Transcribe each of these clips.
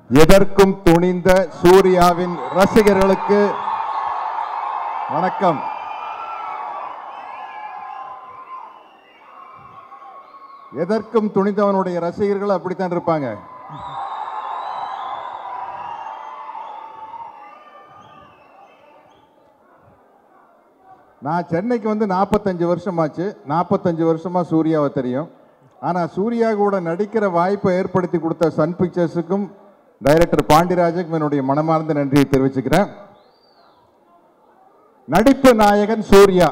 எதற்கும் துணிந்த சூர்யாவின் ரசிகர்களுக்கு வணக்கம் எதற்கும் துணிந்தவனுடைய ரசிகர்கள் அப்படித்தான் இருப்பாங்க நான் சென்னைக்கு வந்து நாற்பத்தஞ்சு வருஷமாச்சு நாற்பத்தஞ்சு வருஷமா சூர்யாவை தெரியும் ஆனால் சூர்யா கூட நடிக்கிற வாய்ப்பை ஏற்படுத்தி கொடுத்த சன் பிக்சர்ஸுக்கும் டைரக்டர் பாண்டியராஜுக்கும் என்னுடைய மனமார்ந்த நன்றியை தெரிவிச்சுக்கிறேன் நடிப்பு நாயகன் சூர்யா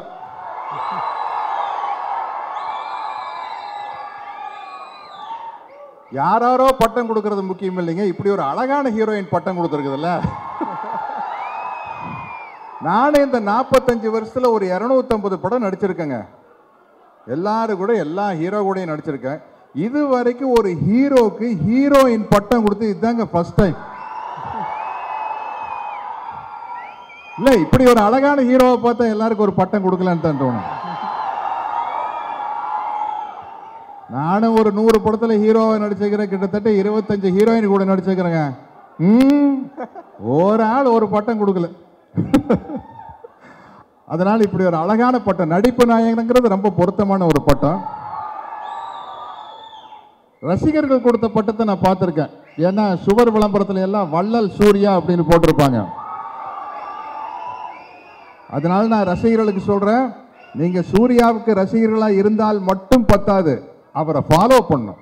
யாராரோ பட்டம் கொடுக்கறது முக்கியம் இல்லைங்க இப்படி ஒரு அழகான ஹீரோயின் பட்டம் கொடுத்துருக்குதுல்ல நானே இந்த நாற்பத்தஞ்சு வருஷத்துல ஒரு 250 படம் நடிச்சிருக்கேங்க எல்லாரும் கூட எல்லா ஹீரோ கூடயும் நடிச்சிருக்கேன் இது வரைக்கும் ஒரு ஹீரோக்கு ஹீரோயின் பட்டம் கொடுத்து இதுதாங்க ஃபர்ஸ்ட் டைம் இல்ல இப்படி ஒரு அழகான ஹீரோவை பார்த்தா எல்லாருக்கும் ஒரு பட்டம் கொடுக்கலான்னு தான் தோணும் நானும் ஒரு நூறு படத்துல ஹீரோவை நடிச்சிருக்கிறேன் கிட்டத்தட்ட இருபத்தஞ்சு ஹீரோயின் கூட நடிச்சிருக்கிறேங்க ம், ஒரு ஆள் ஒரு பட்டம் கொடுக்கல அதனால இப்படி ஒரு அழகான பட்டம் நடிப்பு நாயகனுங்கிறது ரொம்ப பொருத்தமான ஒரு பட்டம் ரசிகர்கள் கொடுத்த பட்டத்தை நான் பார்த்துருக்கேன் ஏன்னா சுவர் விளம்பரத்துல எல்லாம் வள்ளல் சூர்யா அப்படின்னு போட்டிருப்பாங்க அதனால நான் ரசிகர்களுக்கு சொல்றேன் நீங்க சூர்யாவுக்கு ரசிகர்களா இருந்தால் மட்டும் பத்தாது அவரை ஃபாலோ பண்ணும்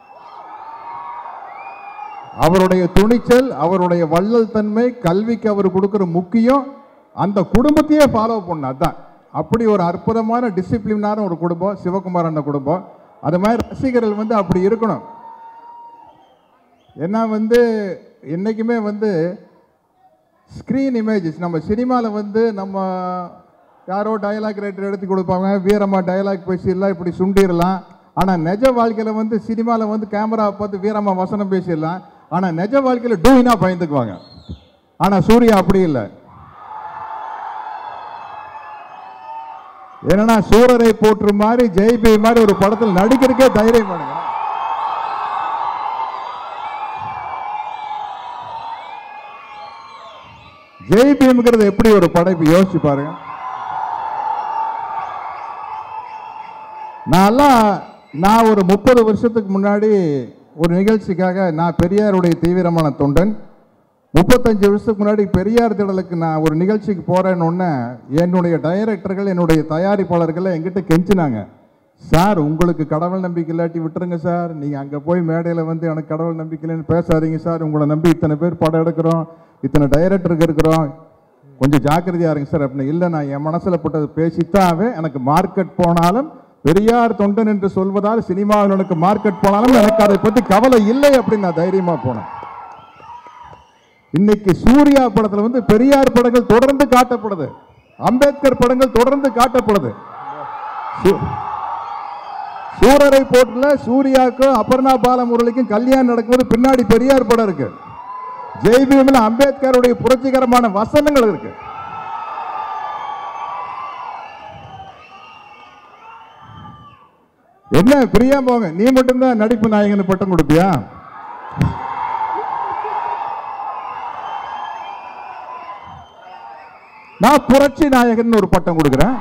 அவருடைய துணிச்சல் அவருடைய வள்ளல் தன்மை கல்விக்கு அவர் கொடுக்கிற முக்கியம் அந்த குடும்பத்தையே ஃபாலோ பண்ணும் அதான் அப்படி ஒரு அற்புதமான டிசிப்ளினான ஒரு குடும்பம் சிவகுமார் அண்ணன் குடும்பம் அது மாதிரி ரசிகர்கள் வந்து அப்படி இருக்கணும் ஏன்னா வந்து என்னைக்குமே வந்து ஸ்க்ரீன் இமேஜஸ் நம்ம சினிமாவில் வந்து நம்ம யாரோ டயலாக் ரைட்டர் எடுத்து கொடுப்பாங்க வீரமா டயலாக் பேசிடலாம் இப்படி சுண்டிடலாம் ஆனால் நிஜ வாழ்க்கையில் வந்து சினிமாவில் வந்து கேமரா பார்த்து வீரமா வசனம் பேசிடலாம் ஆனால் நிஜ வாழ்க்கையில் டூயினா பயந்துக்குவாங்க ஆனால் சூர்யா அப்படி இல்லை என்னன்னா சூரரை போற்று மாதிரி ஜெய்பி மாதிரி ஒரு படத்தில் நடிக்கிறதுக்கே தைரியம் பண்ணுங்க ஜெய் பீம்ங்கிறது எப்படி ஒரு படைப்பு யோசிச்சு பாருங்க நான்லாம் நான் ஒரு முப்பது வருஷத்துக்கு முன்னாடி ஒரு நிகழ்ச்சிக்காக நான் பெரியாருடைய தீவிரமான தொண்டன் முப்பத்தஞ்சு வருஷத்துக்கு முன்னாடி பெரியார் திடலுக்கு நான் ஒரு நிகழ்ச்சிக்கு போறேன்னு உடனே என்னுடைய டைரக்டர்கள் என்னுடைய தயாரிப்பாளர்கள் என்கிட்ட கெஞ்சினாங்க சார் உங்களுக்கு கடவுள் நம்பிக்கை இல்லாட்டி விட்டுருங்க சார் நீங்கள் அங்கே போய் மேடையில் வந்து எனக்கு கடவுள் நம்பிக்கை இல்லைன்னு பேசாதீங்க சார் உங்களை நம்பி இத்தனை பேர் படம் எடுக்கிறோம் இத்தனை டைரக்டருக்கு இருக்கிறோம் கொஞ்சம் ஜாக்கிரதையா இருங்க சார் அப்படின்னு இல்லை நான் என் மனசில் பட்டது பேசித்தாவே எனக்கு மார்க்கெட் போனாலும் பெரியார் தொண்டன் என்று சொல்வதால் சினிமாவில் எனக்கு மார்க்கெட் போனாலும் எனக்கு அதை பற்றி கவலை இல்லை அப்படின்னு நான் தைரியமாக போனேன் இன்னைக்கு சூர்யா படத்துல வந்து பெரியார் படங்கள் தொடர்ந்து காட்டப்படுது அம்பேத்கர் படங்கள் தொடர்ந்து காட்டப்படுது சூ- சூரரை போட்டுல சூர்யாவுக்கும் அபர்ணா பாலமுரளிக்கும் கல்யாணம் நடக்கும்போது பின்னாடி பெரியார் படம் இருக்கு ஜெய்பீம்ல அம்பேத்கருடைய புரட்சிகரமான வசனங்கள் இருக்கு என்ன பிரியா போங்க நீ மட்டும்தான் நடிப்பு நாயகன் பட்டம் கொடுப்பியா நான் புரட்சி நாயகன் ஒரு பட்டம் கொடுக்கிறேன்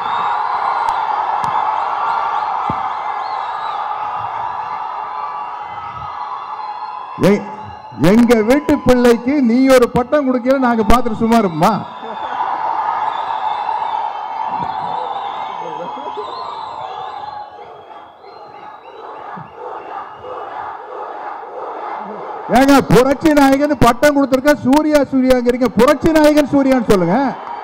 எ- எங்க வீட்டு பிள்ளைக்கு நீ ஒரு பட்டம் கொடுக்கல நாங்க பார்த்துட்டு சும்மா இருப்போமா ஏங்க புரட்சி நாயகன் பட்டம் கொடுத்துருக்க சூர்யா சூர்யாங்கிறீங்க புரட்சி நாயகன் சூர்யான்னு சொல்லுங்க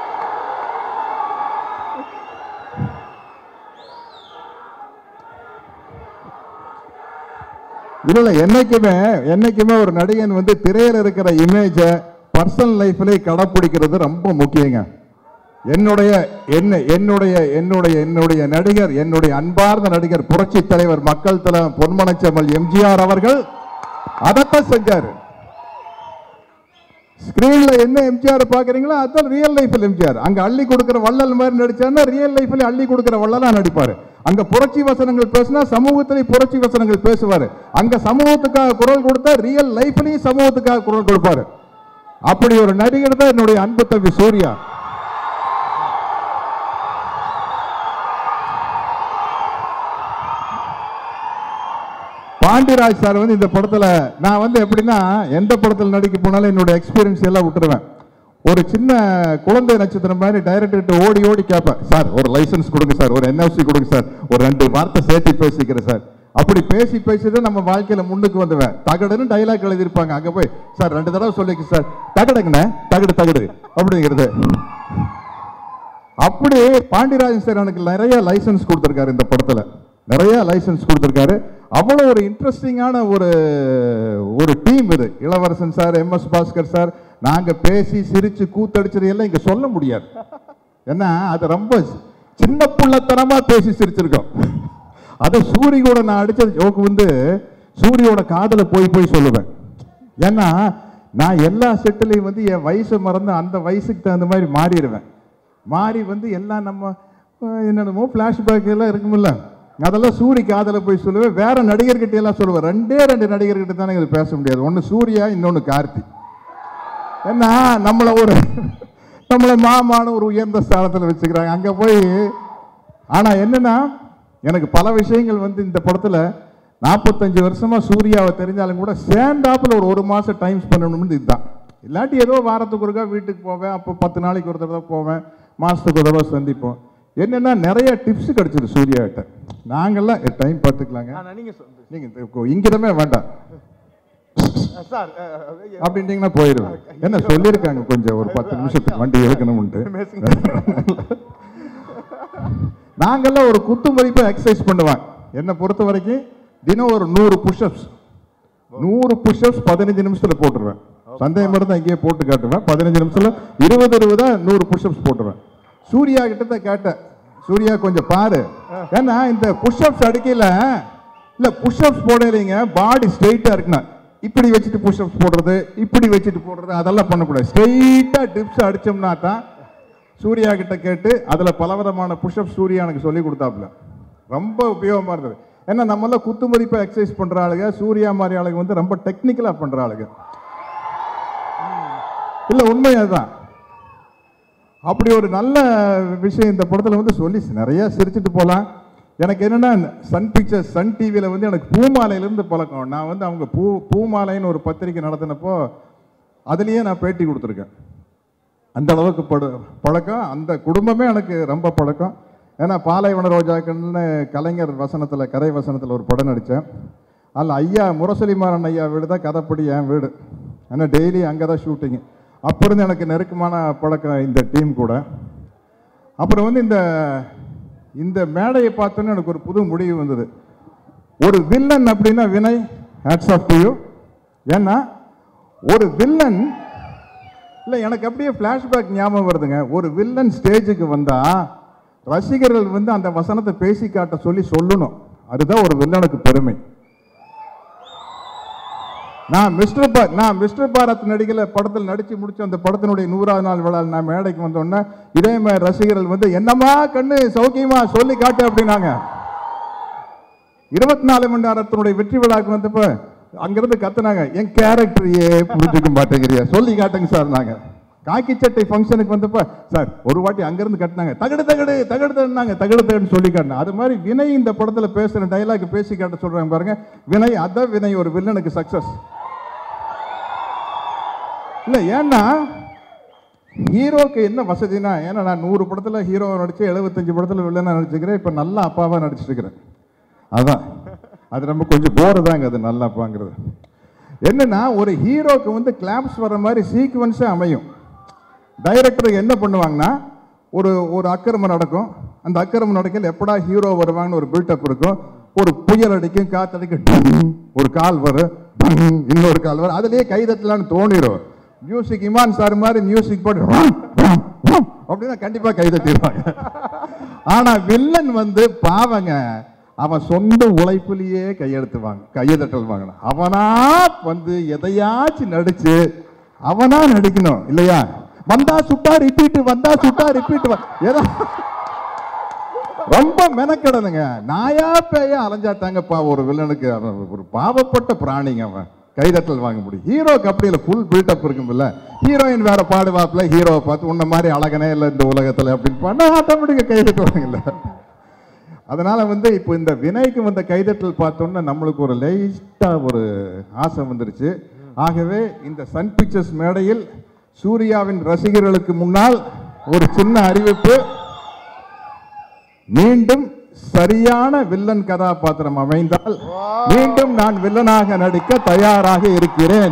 இல்ல இல்ல என்னைக்குமே என்னைக்குமே ஒரு நடிகன் வந்து திரையில இருக்கிற இமேஜை பர்சனல் லைஃப்ல கடைப்பிடிக்கிறது ரொம்ப முக்கியங்க என்னுடைய என்ன என்னுடைய என்னுடைய என்னுடைய நடிகர் என்னுடைய அன்பார்ந்த நடிகர் புரட்சி தலைவர் மக்கள் தலைவர் பொன்மனச்செம்மல் எம்ஜிஆர் அவர்கள் அதைத்தான் செஞ்சாரு ஸ்கிரீன்ல என்ன எம்ஜிஆர் பாக்குறீங்களோ அதான் ரியல் லைஃப்ல எம்ஜிஆர் அங்க அள்ளி கொடுக்கிற வள்ளல் மாதிரி நடிச்சாருன்னா ரியல் லைஃப்ல அள்ளி கொடுக்கிற வள்ளலா நடிப்பாரு அங்க புரட்சி வசனங்கள் பேசினா சமூகத்திலே புரட்சி வசனங்கள் பேசுவாரு அங்க சமூகத்துக்காக குரல் கொடுத்தா ரியல் லைஃப்லயும் சமூகத்துக்காக குரல் கொடுப்பாரு அப்படி ஒரு நடிகர் தான் என்னுடைய அன்பு தம்பி சூர்யா பாண்டியராஜ் சார் வந்து இந்த படத்துல நான் வந்து எப்படின்னா எந்த படத்துல நடிக்க போனாலும் என்னோட எக்ஸ்பீரியன்ஸ் எல்லாம் விட்டுருவேன் ஒரு சின்ன குழந்தை நட்சத்திரம் மாதிரி டைரக்டர்கிட்ட ஓடி ஓடி கேட்பேன் சார் ஒரு லைசன்ஸ் கொடுங்க சார் ஒரு என்எஃப்சி கொடுங்க சார் ஒரு ரெண்டு வார்த்தை சேர்த்து பேசிக்கிறேன் சார் அப்படி பேசி பேசி தான் நம்ம வாழ்க்கையில முன்னுக்கு வந்துவேன் தகடுன்னு டைலாக் எழுதியிருப்பாங்க அங்க போய் சார் ரெண்டு தடவை சொல்லிக்கு சார் தகடுங்கண்ணே தகடு தகடு அப்படிங்கிறது அப்படி பாண்டியராஜன் சார் எனக்கு நிறைய லைசன்ஸ் கொடுத்துருக்காரு இந்த படத்துல நிறைய லைசன்ஸ் கொடுத்துருக்காரு அவ்வளோ ஒரு இன்ட்ரெஸ்டிங்கான ஒரு ஒரு டீம் இது Ilavarasan sir M S Bhaskar sir நாங்க பேசி சிரிச்சு கூத்தடிச்சது எல்லாம் இங்க சொல்ல முடியாது ஏன்னா அது ரொம்ப சின்ன புள்ளத்தனமா பேசி சிரிச்சிருக்கோம் அது சூரி கூட நான் அடிச்ச ஜோக்கு வந்து சூரியோட காதல போய் போய் சொல்லுவேன் ஏன்னா நான் எல்லா செட்டிலையும் வந்து என் வயசை மறந்து அந்த வயசுக்கு தகுந்த மாதிரி மாறிடுவேன் மாறி வந்து எல்லாம் நம்ம அஹ், என்னென்னமோ ஃப்ளாஷ்பேக் எல்லாம் இருக்குமில்ல அதெல்லாம் சூரி காதல போய் சொல்லுவேன் வேற நடிகர்கிட்ட எல்லாம் சொல்லுவேன் ரெண்டே ரெண்டு நடிகர்கிட்ட தானே இது பேச முடியாது ஒன்று சூர்யா இன்னொன்று கார்த்தி ஏன்னா நம்மளை ஒரு நம்மளை மாமான ஒரு உயர்ந்த ஸ்தானத்தில் வச்சுக்கிறாங்க அங்கே போய் ஆனால் என்னன்னா எனக்கு பல விஷயங்கள் வந்து இந்த படத்தில் நாற்பத்தஞ்சு வருஷமா சூர்யாவை தெரிஞ்சாலும் கூட ஸ்டாண்டாப்பில் ஒரு ஒரு மாதம் டைம் பண்ணணும்னு இதுதான் இல்லாட்டி ஏதோ வாரத்துக்கு ஒருக்கா வீட்டுக்கு போவேன் அப்போ பத்து நாளைக்கு ஒரு தடவை போவேன் மாதத்துக்கு ஒரு தடவை சந்திப்போம் என்னன்னா நிறைய டிப்ஸ் கிடைச்சது சூர்யா கிட்ட நாங்கெல்லாம் டைம் பார்த்துக்கலாங்க ஆனா நீங்க சொல்லுங்க நீங்கள் இங்கிடமே வேண்டாம் சார் அப்படின்ட்டீங்கன்னா போயிடுவேன் என்ன சொல்லியிருக்காங்க கொஞ்சம் ஒரு பத்து நிமிஷத்துக்கு வண்டி எடுக்கணும்ட்டு நாங்கெல்லாம் ஒரு குத்து மதிப்பை எக்ஸசைஸ் பண்ணுவேன் என்னை பொறுத்த வரைக்கும் தினம் ஒரு நூறு புஷ்அப்ஸ் நூறு புஷ்அப்ஸ் பதினஞ்சு நிமிஷத்துல போட்டுருவேன் சந்தேகம் இருந்தால் இங்கேயே போட்டு காட்டுவேன் பதினஞ்சு நிமிஷத்துல இருபது இருபதா நூறு புஷ்அப்ஸ் போட்டுருவேன் சூர்யா கிட்ட தான் கேட்டேன் சூர்யா கொஞ்சம் பாரு ஏன்னா இந்த புஷ்அப்ஸ் அடிக்கல இல்ல புஷ்அப்ஸ் போடலைங்க பாடி ஸ்ட்ரெயிட்டா இருக்கணும் இப்படி வச்சுட்டு புஷ்அப்ஸ் போடுறது இப்படி வச்சுட்டு போடுறது அதெல்லாம் பண்ணக்கூடாது ஸ்ட்ரெயிட்டா டிப்ஸ் அடிச்சோம்னா தான் சூர்யா கிட்ட கேட்டு அதுல பலவிதமான புஷ்அப் சூர்யா எனக்கு சொல்லி கொடுத்தாப்புல ரொம்ப உபயோகமா இருந்தது ஏன்னா நம்மளாம் குத்து மதிப்பை எக்ஸசைஸ் பண்ற ஆளுங்க சூர்யா மாதிரி ஆளுங்க வந்து ரொம்ப டெக்னிக்கலா பண்ற ஆளுங்க இல்ல உண்மை அதுதான் அப்படி ஒரு நல்ல விஷயம் இந்த படத்துல வந்து சொல்லி நிறைய சிரிச்சிட்டு போலாம் எனக்கு என்னன்னா சன் பிக்சர்ஸ் சன் டிவியில் வந்து எனக்கு பூமாலையிலேருந்து பழக்கம் நான் வந்து அவங்க பூ பூமாலைன்னு ஒரு பத்திரிக்கை நடத்தினப்போ அதுலேயே நான் பேட்டி கொடுத்துருக்கேன் அந்த அளவுக்கு படு பழக்கம் அந்த குடும்பமே எனக்கு ரொம்ப பழக்கம் ஏன்னா பாலைவன ரோஜாக்கள்னு கலைஞர் வசனத்தில் கரை வசனத்தில் ஒரு படம் நடித்தேன் அதில் ஐயா முரசொலிமாறன் ஐயா வீடு தான் கதைப்படி என் வீடு ஏன்னா டெய்லி அங்கே தான் ஷூட்டிங்கு அப்போ இருந்து எனக்கு நெருக்கமான பழக்கம் இந்த டீம் கூட அப்புறம் வந்து இந்த இந்த மேடையை பார்த்தோன்னே எனக்கு ஒரு புது முடிவு வந்தது ஒரு வில்லன் அப்படின்னா Vinay hats off to you ஏன்னா ஒரு வில்லன் இல்லை எனக்கு அப்படியே ஃப்ளாஷ்பேக் ஞாபகம் வருதுங்க ஒரு வில்லன் ஸ்டேஜுக்கு வந்தா ரசிகர்கள் வந்து அந்த வசனத்தை பேசி காட்ட சொல்லி சொல்லணும் அதுதான் ஒரு வில்லனுக்கு பெருமை நான் மிஸ்டர் பா நான் மிஸ்டர் பாரத் நடிகல படத்தில் நடிச்சு முடிச்ச அந்த படத்தினுடைய நூறாவது நாள் விழா நான் மேடைக்கு வந்தோடனே இதே மாதிரி ரசிகர்கள் வந்து என்னம்மா கண்ணு சௌக்கியமா சொல்லி காட்டு அப்படின்னாங்க இருபத்தி நாலு மணி நேரத்தினுடைய வெற்றி விழாக்கு வந்தப்ப அங்கிருந்து கத்துனாங்க என் கேரக்டரையே புரிஞ்சுக்க மாட்டேங்கிறியா சொல்லி காட்டுங்க சார் நாங்க காக்கி சட்டை ஃபங்க்ஷனுக்கு வந்தப்ப சார் ஒரு வாட்டி அங்கிருந்து கட்டினாங்க தகடு தகடு தகடு தகடுனாங்க தகடு தகடுன்னு சொல்லி காட்டினா அது மாதிரி வினய் இந்த படத்துல பேசுற டைலாக் பேசி காட்ட சொல்றாங்க பாருங்க வினய் அதான் வினய் ஒரு வில்லனுக்கு சக்சஸ் இல்ல ஏன்னா ஹீரோக்கு என்ன வசதினா ஏன்னா நான் நூறு படத்துல ஹீரோ நடிச்சு எழுபத்தஞ்சு படத்துல வில்லனா நடிச்சுக்கிறேன் இப்ப நல்ல அப்பாவா நடிச்சிட்டு இருக்கிறேன் அதான் அது நம்ம கொஞ்சம் போர் தாங்க அது நல்ல அப்பாங்கிறது என்னன்னா ஒரு ஹீரோக்கு வந்து கிளாப்ஸ் வர மாதிரி சீக்வன்ஸே அமையும் டைரக்டர் என்ன பண்ணுவாங்கன்னா ஒரு ஒரு அக்கிரமம் நடக்கும் அந்த அக்கிரமம் நடக்கல எப்படா ஹீரோ வருவாங்கன்னு ஒரு பில்டப் இருக்கும் ஒரு புயல் அடிக்கும் காத்தடிக்கும் டும், ஒரு கால் வரும் டும், இன்னொரு கால் வரும் அதுலயே கை தட்டலாம்னு தோணிரும் மியூசிக் இமான் சார் மாதிரி மியூசிக் போட்டு ரம், ரம், ரம் அப்படின்னா கண்டிப்பா கை தட்டிடுவாங்க ஆனா வில்லன் வந்து பாவங்க அவன் சொந்த உழைப்புலயே கையெழுத்துவாங்க கையெழுத்தல் வாங்கணும் அவனா வந்து எதையாச்சும் நடிச்சு அவனா நடிக்கணும் இல்லையா வந்தா சுட்டா ரிப்பீட் வந்தா சுட்டா ரிப்பீட் ஏதோ ரொம்ப மெனக்கெடனுங்க நாயா பேயா அலைஞ்சாத்தாங்கப்பா ஒரு வில்லனுக்கு அவன் ஒரு பாவப்பட்ட பிராணிங்க அவன் கைதட்டல் வாங்க முடியும் ஹீரோக்கு அப்படியில் ஃபுல் பில்டப் இருக்கும்ல ஹீரோயின் வேற பாடுவாப்புல ஹீரோவை பார்த்து உன்ன மாதிரி அழகனே இல்லை இந்த உலகத்துல அப்படின்னு பண்ணா ஆட்டோமேட்டிக்காக கைதட்டுவாங்கல்ல அதனால வந்து இப்போ இந்த வினைக்கு வந்த கைதட்டல் பார்த்தோன்னா நம்மளுக்கு ஒரு லைட்டா ஒரு ஆசை வந்துருச்சு ஆகவே இந்த சன் பிக்சர்ஸ் மேடையில் சூர்யாவின் ரசிகர்களுக்கு முன்னால் ஒரு சின்ன அறிவிப்பு மீண்டும் சரியான வில்லன் கதாபாத்திரம் அமைந்தால் மீண்டும் நான் வில்லனாக நடிக்க தயாராக இருக்கிறேன்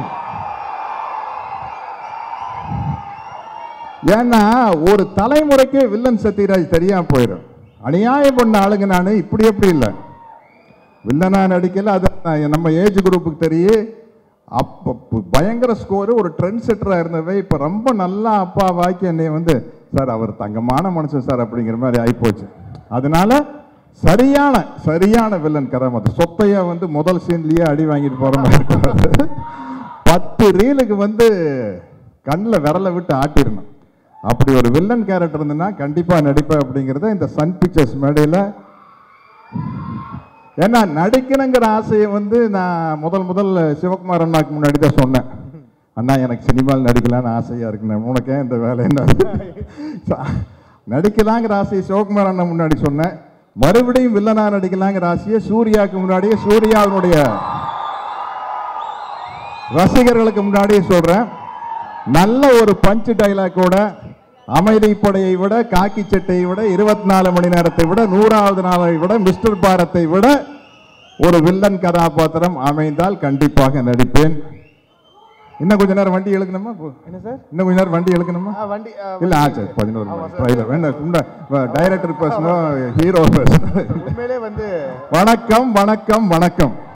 ஏன்னா ஒரு தலைமுறைக்கே வில்லன் சத்யராஜ் தெரியாம போயிடும் அநியாயம் பண்ண ஆளுங்க நான் இப்படி எப்படி இல்லை வில்லனா நடிக்கல அது நான் நம்ம ஏஜ் குரூப்புக்கு தெரியும் அப்போ பு- பயங்கர ஸ்கோரு ஒரு ட்ரெண்ட் செட்டராக இருந்தவை இப்போ ரொம்ப நல்லா அப்பா வாக்கி என்னை வந்து சார் அவர் தங்கமான மனுஷன் சார் அப்படிங்கிற மாதிரி ஆயிப்போச்சு அதனால சரியான சரியான வில்லன் கதாபாத்திரம் சொத்தையா வந்து முதல் சீன்லயே அடி வாங்கிட்டு போற மாதிரி இருக்கக்கூடாது. பத்து ரீலுக்கு வந்து கண்ணில் விரலை விட்டு ஆட்டிடணும் அப்படி ஒரு வில்லன் கேரக்டர் இருந்ததுன்னா கண்டிப்பா நடிப்பேன் அப்படிங்கிறத இந்த சன் பிக்சர்ஸ் மேடையில் ஏன்னா நடிக்கணுங்கிற ஆசையை வந்து நான் முதல் முதல் சிவகுமார் அண்ணாக்கு முன்னாடி தான் சொன்னேன் அண்ணா எனக்கு சினிமாவில் நடிக்கலாம்னு ஆசையா இருக்குண்ணே உனக்கே இந்த வேலை என்ன நடிக்கலாங்கிற ஆசையை சிவகுமார் அண்ணா முன்னாடி சொன்னேன் மறுபடியும் வில்லனா நடிக்கலாங்கிற ஆசையை சூர்யாவுக்கு முன்னாடியே சூர்யாவினுடைய ரசிகர்களுக்கு முன்னாடியே சொல்றேன் நல்ல ஒரு பஞ்ச் டைலாக்கோட அமைதி படையை விட காக்கி சட்டையை விட இருபத்தி நாலு மணி நேரத்தை விட நூறாவது நாளை விட மிஸ்டர் பாரத்தை விட ஒரு வில்லன் கதாபாத்திரம் அமைந்தால் கண்டிப்பாக நடிப்பேன் இன்னும் கொஞ்ச நேரம் வண்டி இழுக்கணுமா போ. என்ன சார் இன்னும் கொஞ்ச நேரம் வண்டி இழுக்கணுமா ஆ, வண்டி ஆ, இல்ல ஆ சரி பதினோரு மணி டிரைவர் வேண்டாம் டைரக்டர் பேசணும் ஹீரோ பேசணும் உண்மையிலே வந்து வணக்கம் வணக்கம் வணக்கம்